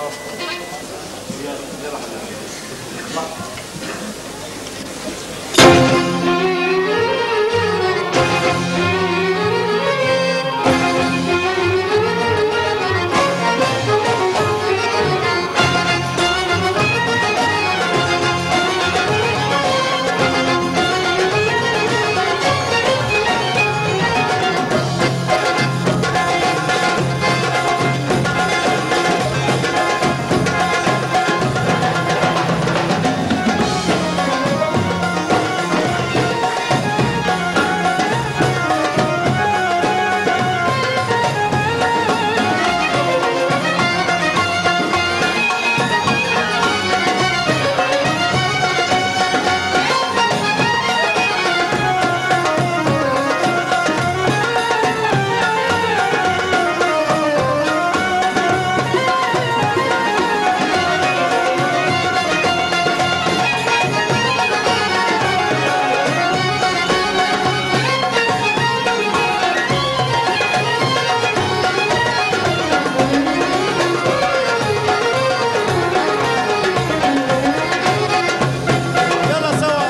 يلا سوا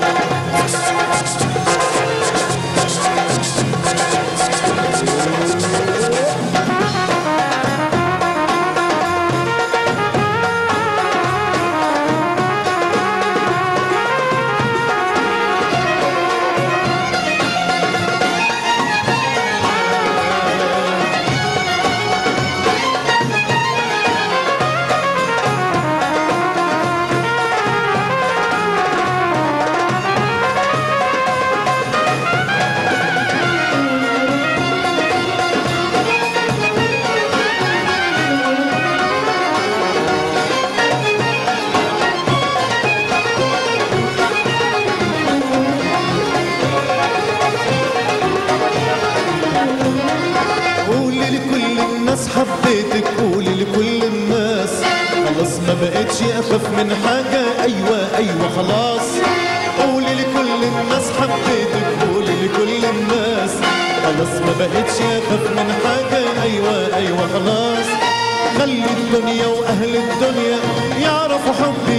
قولي لكل الناس حبيتك قولي لكل الناس خلاص ما بقتش اخاف من حاجة ايوه ايوه خلاص قولي لكل الناس حبيتك قولي لكل الناس خلاص ما بقتش اخاف من حاجة ايوه ايوه خلاص خلي الدنيا واهل الدنيا يعرفوا حبي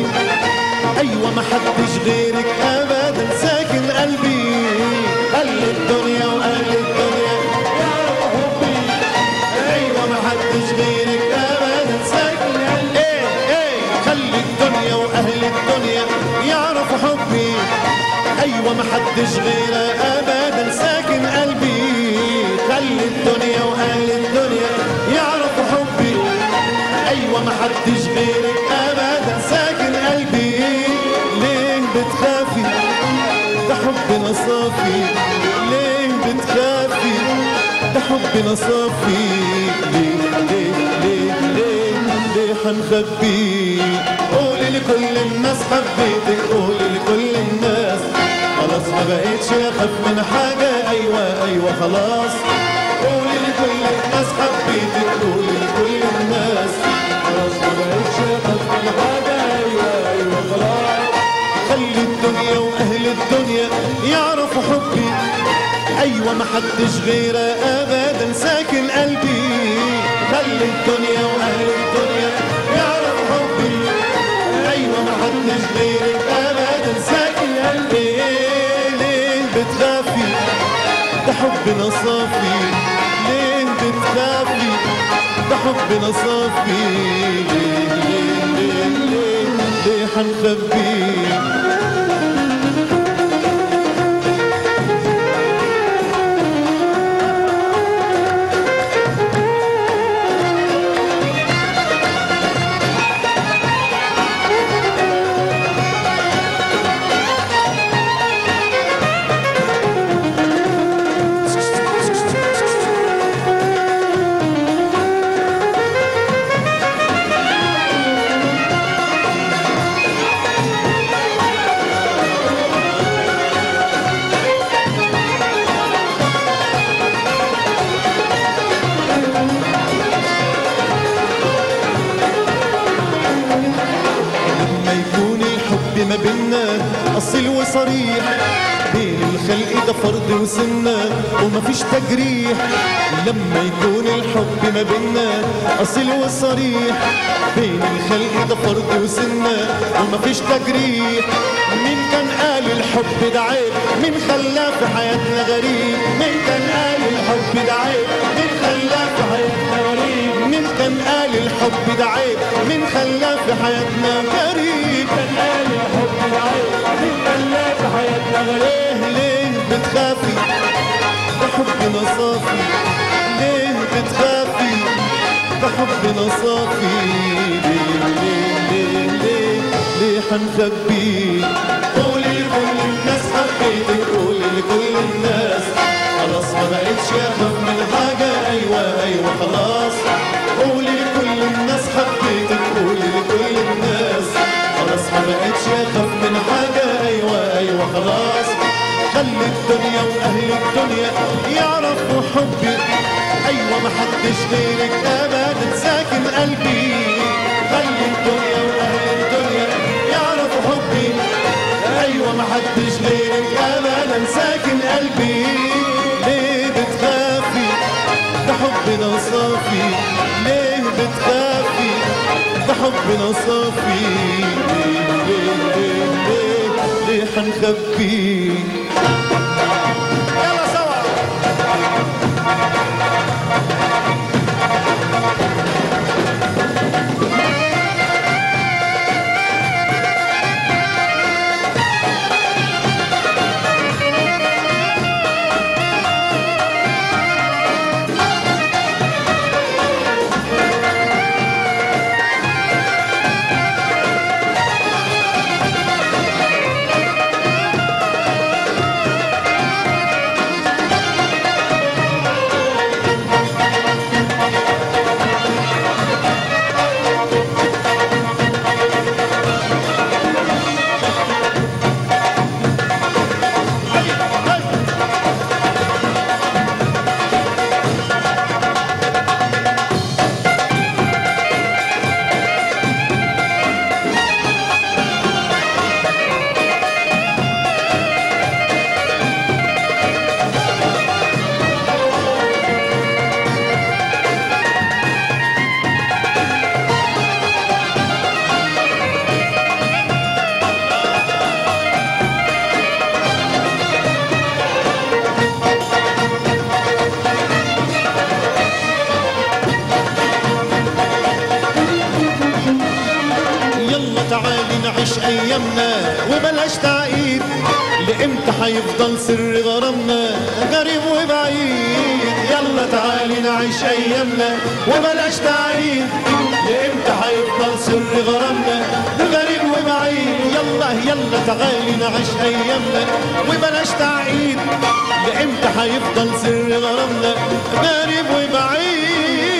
ايوه ما حدش غيرك ابدا ساكن قلبي خلي الدنيا واهل الدنيا يعرفوا حبي ايوه ما حدش غيرك ابدا ساكن قلبي ايه ايه خلي الدنيا واهل الدنيا يعرفوا حبي ايوه ما حدش غيرك ابدا ساكن قلبي خلي الدنيا واهل الدنيا يعرفوا حبي ايوه ما حدش غيرك ابدا ساكن قلبي ليه بتخافي ده حبنا صافي ليه بتخافي ده حبنا صافي ليه ليه ليه ليه ليه حنخبي قولي لكل الناس حبيتك قولي لكل الناس خلاص ما بقيتش اخاف من حاجه ايوه ايوه خلاص قولي لكل الناس حبيتك قولي لكل الناس خلاص ما بقيتش اخاف من حاجه ايوه ايوه خلاص خلي الدنيا واهل الدنيا يعرفوا حبي ايوه ما حدش غيره ابدا ساكن قلبي خلي الدنيا واهل الدنيا يعرفوا حبي ايوه ما حدش غيرك ابدا ساكن قلبي ليه بتخافي ده حبنا صافي ليه بتخافي ده حبنا صافي ليه ليه ليه ليه ليه حنخبي لما يكون الحب ما بينا أصيل وصريح بين الخلق ده فرض وسنة ومفيش تجريح لما يكون الحب ما بينا أصيل وصريح بين الخلق ده فرض وسنة ومفيش تجريح مين كان قال الحب ده عيب مين خلاه في حياتنا غريب مين كان قال الحب ده عيب مين خلاه في حياتنا غريب مين كان قال الحب ده عيب مين خلاه في حياتنا غريب كان قال الحب ده عيب مين خلاه في حياتنا غريب ليه ليه بتخافي ده حبنا صافي ليه بتخافي ده حبنا صافي ليه ليه ليه ليه ليه حنخبيه قولي لكل الناس حبيتك قولي لكل الناس خلاص ما بقتش اخاف من حاجة ايوه ايوه خلاص قولي لكل الناس حبيتك قولي لكل الناس خلاص ما بقتش اخاف من حاجة ايوه ايوه خلاص خلي الدنيا واهل الدنيا يعرفوا حبي ايوه ما حدش غيرك ابدا ساكن قلبي خلي الدنيا واهل الدنيا يعرفوا حبي ايوه ما حدش غيرك ابدا ساكن قلبي ليه بتخافي ده حبنا صافي ليه بتخافي ده حبنا صافي ليه ليه ليه ليه ليه حنخبيه يلا سوا يلا تعالي نعيش ايامنا وبلاش تعقيد لامتى هيفضل سر غرامنا قريب وبعيد يلا تعالي نعيش ايامنا وبلاش تعقيد لامتى هيفضل سر غرامنا قريب وبعيد يلا يلا تعالي نعيش ايامنا وبلاش تعقيد لامتى هيفضل سر غرامنا قريب وبعيد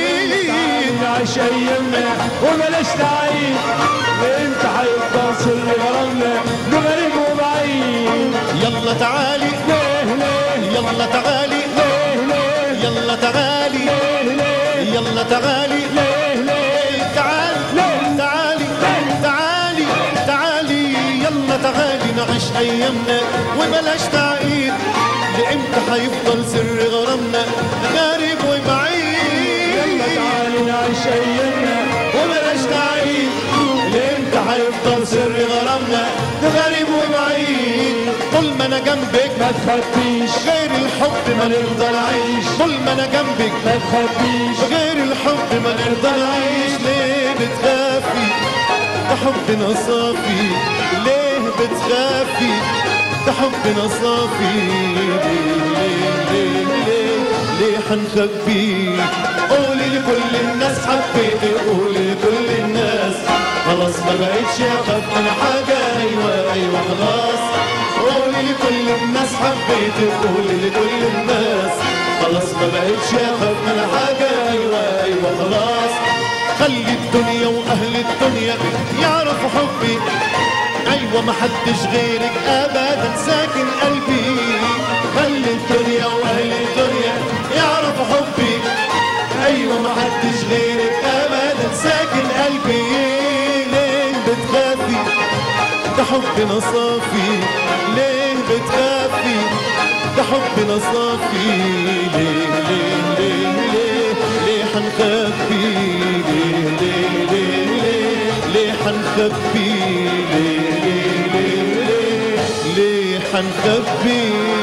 نعيش ايامنا وبلاش تعيد وامتى هيفضل سر غرامنا بغريب وبعيد يلا تعالي ليه ليه يلا تعالي ليه ليه يلا تعالي ليه ليه يلا تعالي ليه ليه تعالي تعالي تعالي تعالي يلا تعالي نعيش ايامنا وبلاش تعقيد لامتى هيفضل سر غرامنا غريب وبعيد يلا تعالي نعيش ايامنا وبلاش تعقيد لامتى هيفضل سر غرامنا غريب وبعيد طول ما انا جنبك ما تخبيش غير الحب ما نرضى نعيش طول ما انا جنبك ما تخبيش غير الحب ما نرضى نعيش ليه بتخافي ده حبنا صافي ليه بتخافي ده حبنا صافي ليه ليه ليه ليه ليه حنخبيه قولي لكل الناس حبيتي قولي لكل الناس خلاص ما بقتش اخاف من حاجه ايوه ايوه خلاص قولي لكل الناس حبيتي قولي لكل الناس خلاص ما بقتش اخاف من حاجه ايوه ايوه خلاص خلي الدنيا واهل الدنيا يعرفوا حبي ايوه ما حدش غيرك ابدا ساكن قلبي خلي الدنيا واهل الدنيا يعرفوا حبي ايوه ما حدش غيرك ابدا ساكن قلبي ليه بتخافي ده حبنا صافي ليه بتخافي ده حبنا صافي ليه ليه ليه ليه ليه حنخبي ليه ليه ليه ليه ليه حنخبي ليه ليه ليه ليه ليه حنخبي